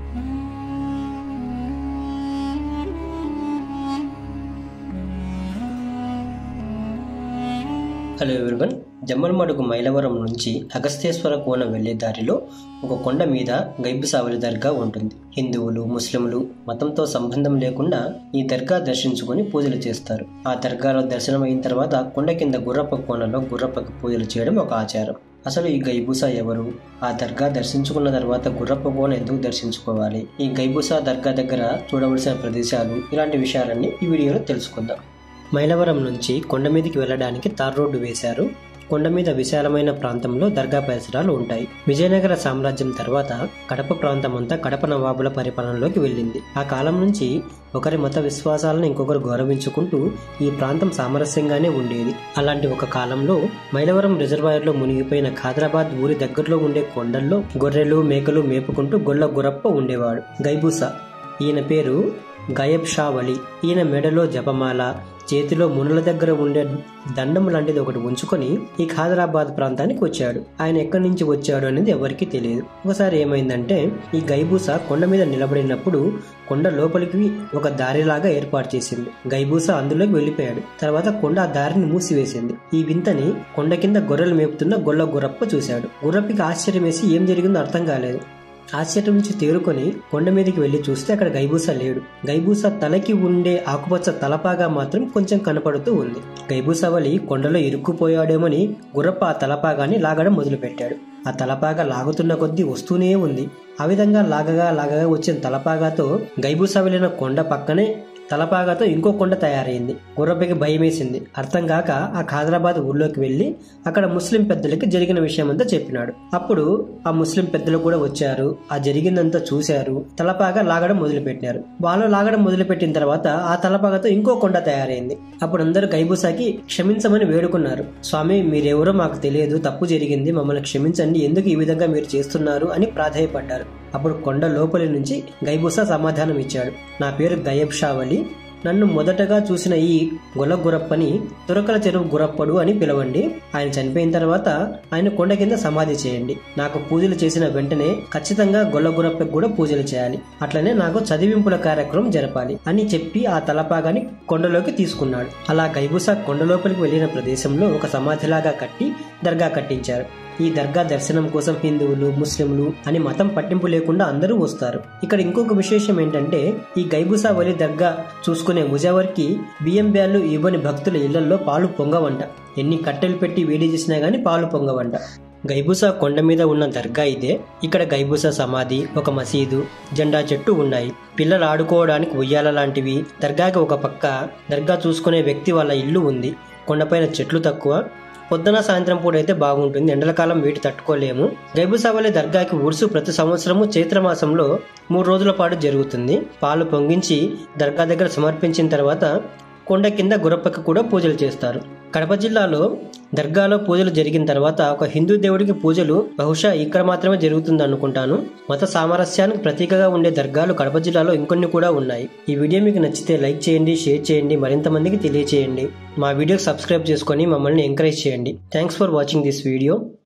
hello everyone Jammalamadugu Mylavaram నుంచి అగస్తేశ్వర కోన వెళ్లే దారిలో ఒక కొండ మీద గైబుసావలి దర్గా ఉంటుంది హిందువులు ముస్లింలు మతంతో సంబంధం లేకుండా ఈ దర్గా దర్శించుకొని పూజలు చేస్తారు ఆ దర్గాలో దర్శనం అయిన తర్వాత కొండ కింద గుర్రప్ప కోనలో గుర్రప్పకి పూజలు చేయడం ఒక ఆచారం అసలు ఈ గైబూసా ఎవరు ఆ దర్గా దర్శించుకున్న తర్వాత గుర్రప్ప కోన ఎందుకు దర్శించుకోవాలి ఈ గైబూసా దర్గా దగ్గర చూడవలసిన ప్రదేశాలు ఇలాంటి విషయాలన్నీ ఈ వీడియోలో తెలుసుకుందాం మైలవరం నుంచి కొండ మీదకి వెళ్ళడానికి తార్ రోడ్డు వేశారు కొండ మీద విశాలమైన ప్రాంతంలో దర్గా పరిసరాలు ఉంటాయి విజయనగర సామ్రాజ్యం తర్వాత కడప ప్రాంతం అంతా కడప నవాబుల పరిపాలనలోకి వెళ్ళింది ఆ కాలం నుంచి ఒకరి మత విశ్వాసాలను ఇంకొకరు గౌరవించుకుంటూ ఈ ప్రాంతం సామరస్యంగానే ఉండేది అలాంటి ఒక కాలంలో మైలవరం రిజర్వాయర్లో మునిగిపోయిన ఖాదరాబాద్ ఊరి దగ్గరలో ఉండే కొండల్లో గొర్రెలు మేకలు మేపుకుంటూ గొల్ల గురప్ప ఉండేవాడు గైబూసా ఈయన పేరు గయబ్ షా వలి ఈయన మెడలో జపమాల చేతిలో మునుల దగ్గర ఉండే దండం లాంటిది ఒకటి ఉంచుకొని ఈ ఖాదరాబాద్ ప్రాంతానికి వచ్చాడు ఆయన ఎక్కడి నుంచి వచ్చాడు అనేది ఎవరికీ తెలియదు ఒకసారి ఏమైందంటే ఈ గైబూసా కొండ మీద నిలబడినప్పుడు కొండ లోపలికి ఒక దారిలాగా ఏర్పాటు చేసింది గైబూసా అందులోకి వెళ్ళిపోయాడు తర్వాత కొండ ఆ దారిని మూసివేసింది ఈ వింతని కొండ కింద గొర్రెలు మేపుతున్న గొల్ల గుర్రప్ప చూశాడు గుర్రప్పికి ఆశ్చర్యం వేసి ఏం జరిగిందో అర్థం కాలేదు ఆశ్చర్యం నుంచి తేరుకొని కొండ మీదకి వెళ్లి చూస్తే అక్కడ గైబూసా లేడు గైబూసా తలకి ఉండే ఆకుపచ్చ తలపాగా మాత్రం కొంచెం కనపడుతూ ఉంది గైబూసా వలి కొండలో ఇరుక్కుపోయాడేమని గుర్రప్ప ఆ తలపాగాని లాగడం మొదలుపెట్టాడు ఆ తలపాగా లాగుతున్న కొద్దీ వస్తూనే ఉంది ఆ విధంగా లాగగా లాగగా వచ్చిన తలపాగాతో గైబూసా వెళ్ళిన కొండ పక్కనే తలపాగాతో ఇంకో కొండ తయారైంది గుర్రప్పకి భయం వేసింది అర్థం కాక ఆ ఖాదరాబాద్ ఊళ్ళోకి వెళ్ళి అక్కడ ముస్లిం పెద్దలకి జరిగిన విషయం అంతా చెప్పినాడు అప్పుడు ఆ ముస్లిం పెద్దలు కూడా వచ్చారు ఆ జరిగిందంతా చూశారు తలపాగా లాగడం మొదలుపెట్టినారు వాళ్ళు లాగడం మొదలుపెట్టిన తర్వాత ఆ తలపాగతో ఇంకో కొండ తయారైంది అప్పుడు అందరూ గైబూసాకి క్షమించమని వేడుకున్నారు స్వామి మీరెవరో మాకు తెలియదు తప్పు జరిగింది మమ్మల్ని క్షమించండి ఎందుకు ఈ విధంగా మీరు చేస్తున్నారు అని ప్రాధాయపడ్డారు అప్పుడు కొండ లోపలి నుంచి గైబూసా సమాధానం ఇచ్చాడు నా పేరు గయబ్ షావలి నన్ను మొదటగా చూసిన ఈ గొల్ల గురప్పని తురకల చెరువు గురప్పడు అని పిలవండి ఆయన చనిపోయిన తర్వాత ఆయన కొండ కింద సమాధి చేయండి నాకు పూజలు చేసిన వెంటనే ఖచ్చితంగా గొల్ల గురప్పకి కూడా పూజలు చేయాలి అట్లనే నాకు చదివింపుల కార్యక్రమం జరపాలి అని చెప్పి ఆ తలపాగాని కొండలోకి తీసుకున్నాడు అలా గైబుసా కొండ లోపలికి వెళ్లిన ప్రదేశంలో ఒక సమాధిలాగా కట్టి దర్గా కట్టించారు ఈ దర్గా దర్శనం కోసం హిందువులు ముస్లింలు అని మతం పట్టింపు లేకుండా అందరూ వస్తారు ఇక్కడ ఇంకొక విశేషం ఏంటంటే ఈ గైబుసా వలి దర్గా చూసుకునే ముజావర్కి బియ్యం బ్యాళ్ళు ఇవ్వని భక్తుల ఇళ్లలో పాలు పొంగవంట ఎన్ని కట్టెలు పెట్టి వేడి చేసినా గానీ పాలు పొంగవంట గైబూసా కొండ మీద ఉన్న దర్గా ఇదే ఇక్కడ గైబూసా సమాధి ఒక మసీదు జెండా చెట్టు ఉన్నాయి పిల్లలు ఆడుకోవడానికి ఉయ్యాల లాంటివి దర్గాకి ఒక పక్క దర్గా చూసుకునే వ్యక్తి వాళ్ళ ఇల్లు ఉంది కొండపైన చెట్లు తక్కువ పొద్దున సాయంత్రం పూట అయితే బాగుంటుంది ఎండలకాలం వీటి తట్టుకోలేము గైబుసావలి దర్గాకి ఉరుసు ప్రతి సంవత్సరము చైత్రమాసంలో మూడు రోజుల పాటు జరుగుతుంది పాలు పొంగించి దర్గా దగ్గర సమర్పించిన తర్వాత కొండ కింద గురప్పకి కూడా పూజలు చేస్తారు కడప జిల్లాలో దర్గాలో పూజలు జరిగిన తర్వాత ఒక హిందూ దేవుడికి పూజలు బహుశా ఇక్కడ మాత్రమే జరుగుతుంది అనుకుంటాను మత సామరస్యానికి ప్రతీకగా ఉండే దర్గాలు కడప జిల్లాలో ఇంకొన్ని కూడా ఉన్నాయి ఈ వీడియో మీకు నచ్చితే లైక్ చేయండి షేర్ చేయండి మరింత మందికి తెలియచేయండి మా వీడియోకి సబ్స్క్రైబ్ చేసుకొని మమ్మల్ని ఎంకరేజ్ చేయండి thanks for watching this video